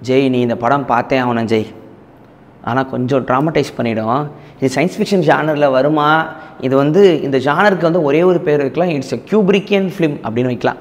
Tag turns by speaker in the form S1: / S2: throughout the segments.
S1: ஜெய் நீ இந்த படம் பார்த்தே ஆகணும் ஜெய் ஆனால் கொஞ்சம் ட்ராமடைஸ் பண்ணிடும் இது சயின்ஸ் ஃபிக்ஷன் ஜானரில் வருமா இது வந்து இந்த ஜானருக்கு வந்து ஒரே ஒரு பேர் வைக்கலாம் இட்ஸ் எ கியூப்ரிக்கியன் ஃபிலிம் அப்படின்னு வைக்கலாம்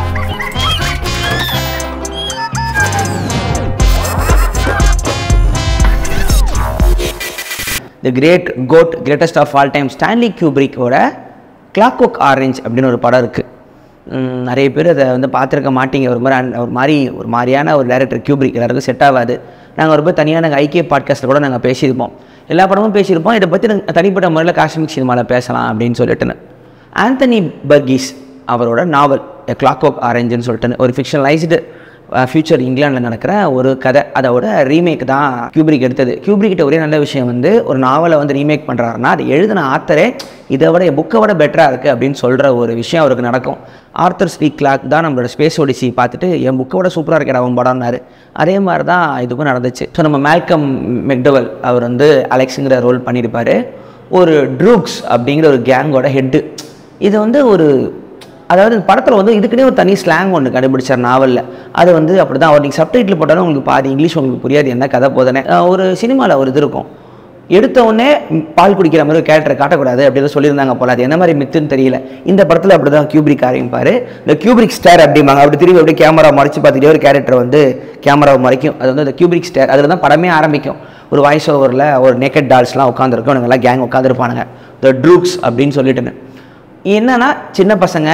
S1: the great GOAT greatest of all time Stanley கியூப்ரிக்கோட கிளாக் ஒர்க் ஆரஞ்ச் அப்படின்னு ஒரு படம் இருக்குது நிறைய பேர் அதை வந்து பார்த்துருக்க மாட்டீங்க ஒரு மாதிரி un- ஒரு மாதிரி ஒரு மாதிரியான ஒரு டேரக்டர் கியூப்ரிக் எல்லாருக்கும் செட் ஆகாது நாங்கள் ஒரு பேர் தனியாக நாங்கள் ஐக்கிய பாட்காஸ்ட்டில் கூட நாங்கள் பேசியிருப்போம் எல்லா படமும் பேசியிருப்போம் இதை பற்றி நாங்கள் தனிப்பட்ட முறையில் காஷ்மீர் சினிமாவில் பேசலாம் அப்படின்னு சொல்லிட்டுன்னு ஆந்தனி பர்கீஸ் அவரோட நாவல் கிளாக் ஒர்க் ஆரஞ்சுன்னு சொல்லிட்டுன்னு ஒரு ஃபிக்ஷனலைஸ்டு ஃபியூச்சர் இங்கிலாண்டில் நடக்கிற ஒரு கதை அதோட ரீமேக் தான் கியூப்ரிக் எடுத்தது கியூப்ரிக்கிட்ட ஒரே நல்ல விஷயம் வந்து ஒரு நாவலை வந்து ரீமேக் பண்ணுறாருன்னா அது எழுதின ஆத்தரே இதை விட என் புக்கை விட பெட்டராக இருக்குது அப்படின்னு சொல்கிற ஒரு விஷயம் அவருக்கு நடக்கும் ஆர்த்தர் ஸ்பீக் கிளாக் தான் நம்மளோட ஸ்பேஸ் ஒடிசி பார்த்துட்டு என் புக்கை விட சூப்பராக இருக்கடா அவன் படம்னாரு அதே மாதிரி தான் இதுக்கும் நடந்துச்சு ஸோ நம்ம மேல்கம் மெக்டவல் அவர் வந்து அலெக்ஸுங்கிற ரோல் பண்ணியிருப்பார் ஒரு ட்ரூக்ஸ் அப்படிங்கிற ஒரு கேங்கோட ஹெட்டு இது வந்து ஒரு அதாவது இந்த படத்தில் வந்து இதுக்குன்னே ஒரு தனி ஸ்லாங் ஒன்று கண்டுபிடிச்சார் நாவலில் அது வந்து அப்படி தான் அவர் நீங்கள் சப்டைட்டில் போட்டாலும் உங்களுக்கு பாதி இங்கிலீஷ் உங்களுக்கு புரியாது என்ன கதை போதனே அஹ் ஒரு சினிமாவில் ஒரு இது இருக்கும் எடுத்த உடனே ம், பால் குடிக்கிற மாதிரி ஒரு கேரக்டரை காட்டக்கூடாது அப்படின்னு சொல்லியிருந்தாங்க போல அது என்ன மாதிரி மித்துன்னு தெரியல இந்த படத்தில் அப்படி தான் கியூப்ரிக் ஆரம்பிப்பார் இந்த கியூப்ரிக் ஸ்டார் அப்படிம்பாங்க அப்படி திரும்பி அப்படியே கேமரா மறைச்சு பார்த்துட்டே ஒரு கேரக்டர் வந்து கேமராவை மறைக்கும் அது வந்து அந்த கியூப்ரிக் ஸ்டார் அதில் தான் படமே ஆரம்பிக்கும் ஒரு வாய்ஸ் ஓவரில் ஒரு நேக்கட் டால்ஸ்லாம் உட்காந்துருக்கும் இவங்கெல்லாம் கேங் உட்காந்துருப்பானுங்க த ட்ரூக்ஸ் அப்படின்னு சொல்லிட்டுன்னு என்னன்னா சின்ன பசங்க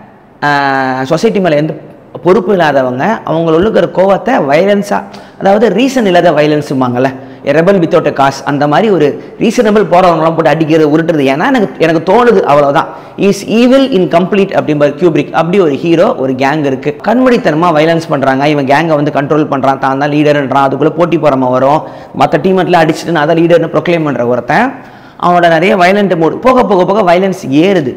S1: சொசைட்டி மேலே எந்த பொறுப்பு இல்லாதவங்க அவங்கள இருக்கிற கோவத்தை வயலன்ஸாக அதாவது ரீசன் இல்லாத வயலன்ஸுமாங்கல்ல ரெபல் வித்தவுட் a காஸ் அந்த மாதிரி ஒரு ரீசனபிள் போகிறவங்களாம் போட்டு அடிக்கிறது உருட்டுறது ஏன்னா எனக்கு எனக்கு தோணுது அவ்வளோதான் இஸ் ஈவில் இன் கம்ப்ளீட் அப்படிங்கிற கியூப்ரிக் அப்படி ஒரு ஹீரோ ஒரு கேங் இருக்குது கண்மூடித்தனமாக வயலன்ஸ் பண்ணுறாங்க இவன் கேங்கை வந்து கண்ட்ரோல் பண்ணுறான் தான் தான் லீடர்ன்றான் அதுக்குள்ளே போட்டி போகிறவன் வரும் மற்ற டீமெட்டில் அடிச்சுட்டு நான் அதான் லீடர்னு ப்ரொக்ளைம் பண்ணுற ஒருத்தன் அவனோட நிறைய வயலண்ட் மோடு போக போக போக வயலன்ஸ் ஏறுது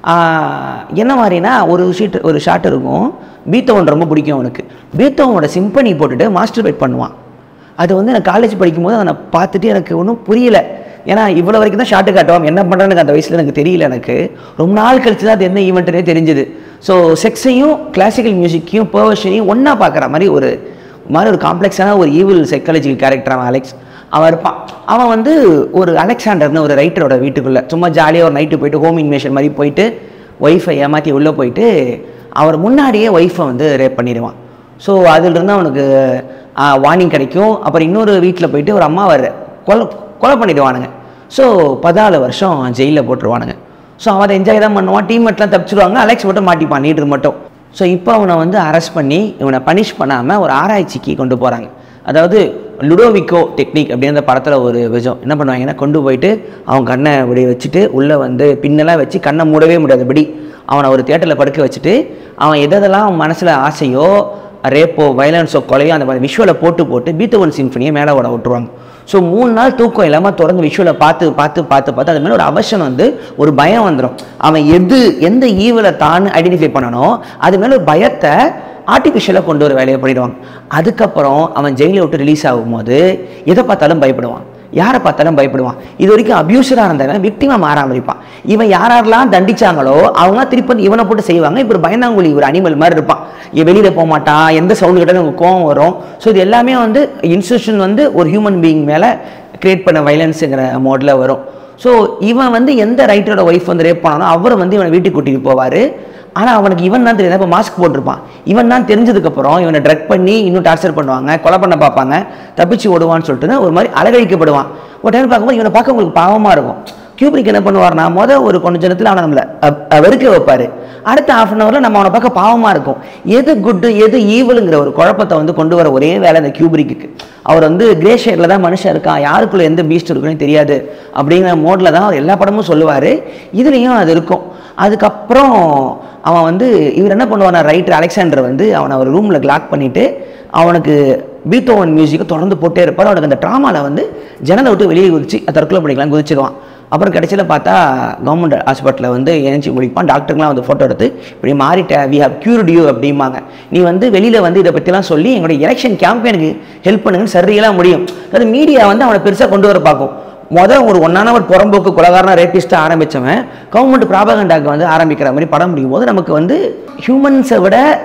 S1: ஆஹ் என்ன மாதிரினா ஒரு ஷீட் ஒரு ஷாட் இருக்கும் பீத்தவன் ரொம்ப பிடிக்கும் அவனுக்கு பீத்தவனோட சிம்பனி போட்டுட்டு மாஸ்டர் பெட் பண்ணுவான் அது வந்து நான் காலேஜ் படிக்கும்போது அதை நான் பார்த்துட்டு எனக்கு ஒன்றும் புரியல ஏன்னா இவ்வளோ வரைக்கும் தான் ஷாட்டு காட்டுவான் என்ன பண்ணுறான்னு எனக்கு அந்த வயசில் எனக்கு தெரியல எனக்கு ரொம்ப நாள் கழிச்சு தான் அது என்ன ஈவெண்ட்டுனே தெரிஞ்சுது ஸோ செக்ஸையும் கிளாசிக்கல் மியூசிக்கையும் பர்வர்ஷனையும் ஒன்றா பார்க்குற மாதிரி ஒரு மாதிரி ஒரு காம்ப்ளெக்ஸான ஒரு ஈவில் சைக்காலஜிக்கல் கேரக்டர் அவன் அலெக்ஸ் அவன் இருப்பான் அவன் வந்து ஒரு அலெக்சாண்டர்னு ஒரு ரைட்டரோட வீட்டுக்குள்ளே சும்மா ஜாலியாக ஒரு நைட்டு போயிட்டு ஹோம் இன்வேஷன் மாதிரி போயிட்டு ஒய்ஃபை ஏமாற்றி உள்ளே போயிட்டு அவர் முன்னாடியே ஒய்ஃபை வந்து ரேப் பண்ணிடுவான் ஸோ அதிலிருந்து அவனுக்கு வார்னிங் கிடைக்கும் அப்புறம் இன்னொரு வீட்டில் போயிட்டு ஒரு அம்மாவை கொலை கொலை பண்ணிடுவானுங்க ஸோ பதினாலு வருஷம் ஜெயிலில் போட்டுருவானுங்க ஸோ அவன் அதை என்ஜாய் தான் பண்ணுவான் டீம்மேட்லாம் தப்பிச்சிருவாங்க அலெக்ஸ் மட்டும் மாட்டிப்பான் நீட்ரு மட்டும் ஸோ இப்போ அவனை வந்து அரெஸ்ட் பண்ணி இவனை பனிஷ் பண்ணாமல் ஒரு ஆராய்ச்சிக்கு கொண்டு போகிறாங்க அதாவது லுடோவிக்கோ டெக்னிக் அப்படின்ற படத்தில் ஒரு விஜம் என்ன பண்ணுவாங்கன்னா கொண்டு போயிட்டு அவன் கண்ணை இப்படி வச்சுட்டு உள்ளே வந்து பின்னெல்லாம் வச்சு கண்ணை மூடவே முடியாதபடி அவனை ஒரு தேட்டரில் படுக்க வச்சுட்டு அவன் எதெல்லாம் அவன் மனசில் ஆசையோ ரேப்போ வயலன்ஸோ கொலையோ அந்த மாதிரி விஷுவலை போட்டு போட்டு பீத்தவன் சின்ஃபனியை மேலே ஓட விட்டுருவாங்க ஸோ மூணு நாள் தூக்கம் இல்லாமல் தொடர்ந்து விஷுவலை பார்த்து பார்த்து பார்த்து பார்த்து அது மேலே ஒரு அவசரம் வந்து ஒரு பயம் வந்துடும் அவன் எது எந்த ஈவலை தான் ஐடென்டிஃபை பண்ணனோ அது மேலே ஒரு பயத்தை ஆர்டிஃபிஷியலாக கொண்டு வர வேலையை பண்ணிடுவாங்க அதுக்கப்புறம் அவன் ஜெயிலை விட்டு ரிலீஸ் ஆகும்போது எதை பார்த்தாலும் பயப்படுவான் யாரை பார்த்தாலும் பயப்படுவான் இது வரைக்கும் அபியூசராக இருந்தவன் விக்டிமாக மாறாமல் இருப்பான் இவன் யார் யாரெல்லாம் தண்டிச்சாங்களோ அவங்க திருப்பி வந்து இவனை போட்டு செய்வாங்க இப்போ ஒரு பயந்தாங்குழி ஒரு அனிமல் மாதிரி இருப்பான் இவன் வெளியில் போக மாட்டான் எந்த சவுண்டு கிட்ட எனக்கு கோவம் வரும் ஸோ இது எல்லாமே வந்து இன்ஸ்டியூஷன் வந்து ஒரு ஹியூமன் பீயிங் மேலே கிரியேட் பண்ண வைலன்ஸுங்கிற மோடில் வரும் ஸோ இவன் வந்து எந்த ரைட்டரோட ஒய்ஃப் வந்து ரேப் பண்ணானோ அவர் வந்து இவனை வீட்டுக்கு கூட்டிகிட்டு போவார் ஆனால் அவனுக்கு இவன் தான் தெரியாது இப்போ மாஸ்க் போட்டிருப்பான் இவன் தான் தெரிஞ்சதுக்கப்புறம் இவனை ட்ரக் பண்ணி இன்னும் டார்ச்சர் பண்ணுவாங்க கொலை பண்ண பார்ப்பாங்க தப்பிச்சு ஓடுவான்னு சொல்லிட்டு ஒரு மாதிரி அலகழிக்கப்படுவான் ஒரு டைம் பார்க்கும்போது இவனை பார்க்க உங்களுக்கு பாவமாக இருக்கும் கியூப்ரிக் என்ன பண்ணுவார்னா மொதல் ஒரு கொஞ்ச நேரத்தில் அவனை நம்மளை அ- அ- வெறுக்க வைப்பார் அடுத்த ஹாஃப் அன் ஹவரில் நம்ம அவனை பார்க்க பாவமாக இருக்கும் எது குட்டு எது ஈவலுங்கிற ஒரு குழப்பத்தை வந்து கொண்டு வர ஒரே வேலை இந்த கியூப்ரிக்கு அவர் வந்து கிரே ஷேடில் தான் மனுஷன் இருக்கான் யாருக்குள்ள எந்த பீஸ்ட் இருக்குன்னு தெரியாது அப்படிங்கிற மோடில் தான் அவர் எல்லா படமும் சொல்லுவார் இதுலேயும் அது இருக்கும் அதுக்கப்புறம் அவன் வந்து இவர் என்ன பண்ணுவானா ரைட்டர் அலெக்சாண்டர் வந்து அவனை ஒரு ரூமில் லாக் பண்ணிவிட்டு அவனுக்கு பீத்தோவன் மியூசிக்கை தொடர்ந்து போட்டே இருப்பார் அவனுக்கு அந்த ட்ராமாவில் வந்து ஜன்னலை விட்டு வெளியே குதிச்சு தற்கொலை பண்ணிக்கலாம் குதிச்சிடுவான் அப்புறம் கடைசியில் பார்த்தா கவர்மெண்ட் ஹாஸ்பிட்டலில் வந்து ஏஞ்சி முடிப்பான் டாக்டருங்களாம் வந்து ஃபோட்டோ எடுத்து இப்படி மாறிட்ட வி ஹவ் cured you அப்படிம்பாங்க நீ வந்து வெளியில் வந்து இதை பற்றிலாம் சொல்லி எங்களுடைய எலெக்ஷன் கேம்பெயினுக்கு ஹெல்ப் பண்ணுங்கன்னு சரியெல்லாம் முடியும் அது மீடியா வந்து அவனை பெருசாக கொண்டு வர பார்க்கும் மொதல் ஒரு ஒன்னான ஒரு புறம்போக்கு கொலகாரனா ரேப்பிஸ்ட்டாக ஆரம்பித்தவன் கவர்மெண்ட் ப்ராபகண்டாக்கு வந்து ஆரம்பிக்கிற மாதிரி படம் முடியும் போது நமக்கு வந்து ஹியூமன்ஸை விட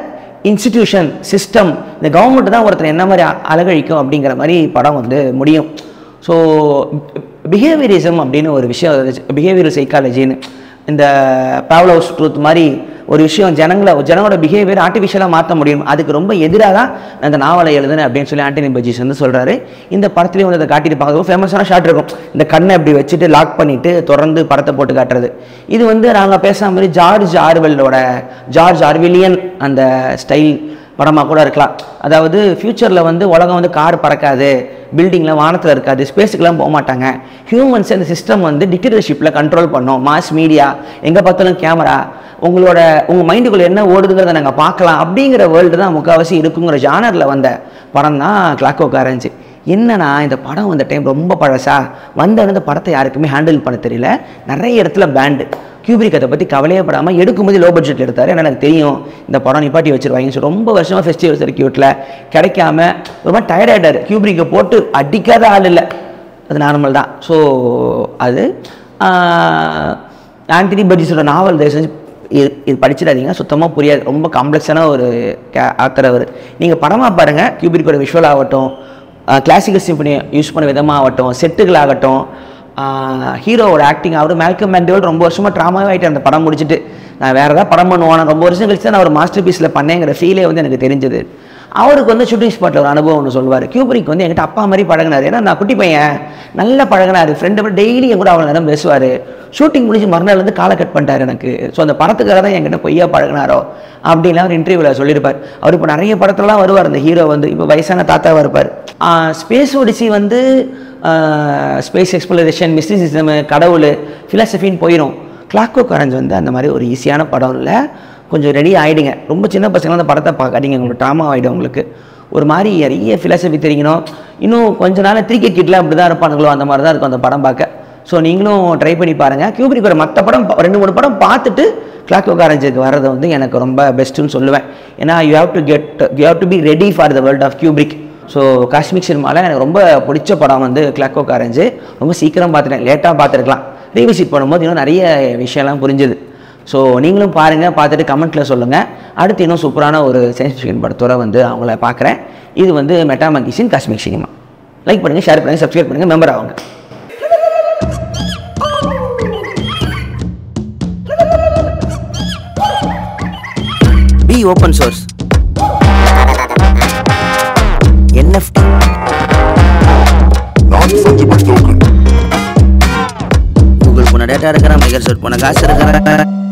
S1: இன்ஸ்டிடியூஷன் சிஸ்டம் இந்த கவர்மெண்ட் தான் ஒருத்தர் என்ன மாதிரி அ- அழகழிக்கும் அப்படிங்கிற மாதிரி படம் வந்து முடியும் ஸோ பிஹேவியரிசம் அப்படின்னு ஒரு விஷயம் பிஹேவியர் சைக்காலஜின்னு இந்த பாவ்லோஸ் ட்ரூத் மாதிரி ஒரு விஷயம் ஜனங்களை ஜனங்களோட பிஹேவியர் ஆர்டிஃபிஷியலாக மாற்ற முடியும் அதுக்கு ரொம்ப எதிராக தான் நான் இந்த நாவலை எழுதுனேன் அப்படின்னு சொல்லி ஆண்டனி பஜிஸ் வந்து சொல்கிறாரு இந்த படத்துலையும் வந்து அதை காட்டியிருப்பாங்க ரொம்ப ஃபேமஸான ஷாட் இருக்கும் இந்த கண்ணை இப்படி வச்சுட்டு லாக் பண்ணிட்டு தொடர்ந்து படத்தை போட்டு காட்டுறது இது வந்து நாங்கள் பேசாம மாதிரி ஜார்ஜ் ஆர்வெல்லோட ஜார்ஜ் ஆர்விலியன் அந்த ஸ்டைல் படமாக கூட இருக்கலாம் அதாவது ஃப்யூச்சரில் வந்து உலகம் வந்து கார் பறக்காது பில்டிங்கில் வானத்தில் இருக்காது ஸ்பேஸுக்கெலாம் போக மாட்டாங்க ஹியூமன்ஸ் இந்த சிஸ்டம் வந்து டிக்டேட்டர்ஷிப்பில் கண்ட்ரோல் பண்ணோம் மாஸ் மீடியா எங்கே பார்த்தாலும் கேமரா உங்களோட உங்கள் மைண்டுக்குள்ளே என்ன ஓடுதுங்கிறத நாங்கள் பார்க்கலாம் அப்படிங்கிற வேர்ல்டு தான் முக்கால்வாசி இருக்குங்கிற ஜானரில் வந்த படம் தான் கிளாக்கோ காரஞ்சு என்னன்னா இந்த படம் வந்த டைம் ரொம்ப பழசா வந்த இந்த படத்தை யாருக்குமே ஹேண்டில் பண்ண தெரியல நிறைய இடத்துல பேண்டு கியூபிரிக் அதை பற்றி கவலையே படாமல் எடுக்கும்போது லோ பட்ஜெட்டில் எடுத்தார் ஏன்னா எனக்கு தெரியும் இந்த படம் நிப்பாட்டி வச்சிருவாங்கன்னு சொல்லி ரொம்ப வருஷமாக ஃபெஸ்டிவல் சர்க்கியூட்டில் கிடைக்காம ரொம்ப டயர்டாயிட்டார் கியூபிரிக்கை போட்டு அடிக்காத ஆள் இல்லை அது நார்மல் தான் ஸோ அது ஆஹ், ஆண்டனி பர்ஜிஸோட நாவல் தயவு செஞ்சு இது இது படிச்சிடாதீங்க சுத்தமாக புரியாது ரொம்ப காம்ப்ளெக்ஸான ஒரு கே ஆத்தர் அவர் நீங்கள் படமாக பாருங்கள் கியூபிரிக்கோட விஷுவல் ஆகட்டும் கிளாசிக்கல் சிம்பனி யூஸ் பண்ண விதமாகட்டும் செட்டுகள் ஆகட்டும் ஹீரோவோட ஆக்டிங் அவர் மேல்கம் மேண்டோல் ரொம்ப வருஷமாக ட்ராமாவே ஆகிட்டு அந்த படம் முடிச்சுட்டு நான் வேறு ஏதாவது படம் பண்ணுவானே ரொம்ப வருஷம் கழிச்சு தான் நான் ஒரு மாஸ்டர் பீஸில் பண்ணேங்கிற ஃபீலே வந்து எனக்கு தெரிஞ்சது அவருக்கு வந்து ஷூட்டிங் ஸ்பாட்டில் ஒரு அனுபவம் ஒன்று சொல்லுவார் கியூபரிக் வந்து என்கிட்ட அப்பா மாதிரி பழகினார் ஏன்னா நான் குட்டி பையன் நல்லா பழகினார் ஃப்ரெண்டு டெய்லி என் கூட அவ்வளோ நேரம் பேசுவார் ஷூட்டிங் முடிஞ்சு மறுநாள் வந்து காலை கட் பண்ணிட்டார் எனக்கு ஸோ அந்த படத்துக்காக தான் என்கிட்ட பொய்யா பழகினாரோ அப்படின்லாம் ஒரு இன்டர்வியூவில் சொல்லியிருப்பார் அவர் இப்போ நிறைய படத்துலலாம் வருவார் அந்த ஹீரோ வந்து இப்போ வயசான தாத்தாவாக இருப்பார் ஸ்பேஸ் ஒடிசி வந்து ஸ்பேஸ் எக்ஸ்ப்ளரேஷன் மிஸ்டிசிசம் கடவுள் ஃபிலாசபின்னு போயிடும் கிளாக்கோ கரஞ்ச் வந்து அந்த மாதிரி ஒரு ஈஸியான படம் இல்லை கொஞ்சம் ரெடி ஆகிடுங்க ரொம்ப சின்ன பசங்க அந்த படத்தை பார்க்காதீங்க உங்களுக்கு ட்ராமா ஆகிடும் உங்களுக்கு ஒரு மாதிரி நிறைய ஃபிலாசபி தெரியணும் இன்னும் கொஞ்ச நாள் த்ரீ கிட்லாம் அப்படி தான் இருப்பானுங்களோ அந்த மாதிரி தான் இருக்கும் அந்த படம் பார்க்க ஸோ நீங்களும் ட்ரை பண்ணி பாருங்கள் கியூபிரிக் ஒரு மற்ற படம் பா- ரெண்டு மூணு படம் பார்த்துட்டு கிளாக்கோ காரஞ்சுக்கு வர்றது வந்து எனக்கு ரொம்ப பெஸ்ட்டுன்னு சொல்லுவேன் ஏன்னா you have to get you have to be ready for the world of Kubrick so Kashmir சினிமாவில் எனக்கு ரொம்ப பிடிச்ச படம் வந்து கிளாக்கோ காரஞ்சு ரொம்ப சீக்கிரம் பார்த்துட்டேன் லேட்டாக பார்த்துருக்கலாம் ரீவிசிட் பண்ணும்போது இன்னும் நிறைய விஷயம்லாம் புரிஞ்சுது ஸோ நீங்களும் பாருங்கள் பார்த்துட்டு கமெண்ட்டில் சொல்லுங்கள் அடுத்து இன்னும் சூப்பரான ஒரு சயின்ஸ் ஃபிக்ஷன் படத்தோட வந்து அவங்கள பார்க்குறேன் இது வந்து மெட்டாமங்கிஸின் காஷ்மீர் சினிமா லைக் பண்ணுங்கள் ஷேர் பண்ணுங்கள் சப்ஸ்கிரைப் பண்ணுங்கள் மெம்பர் ஆகுங்க be open source NFT
S2: non-fungible token.
S1: Google போன டேட்டா இருக்கிற மைக்ரோசாஃப்ட் போன காசு இருக்கிற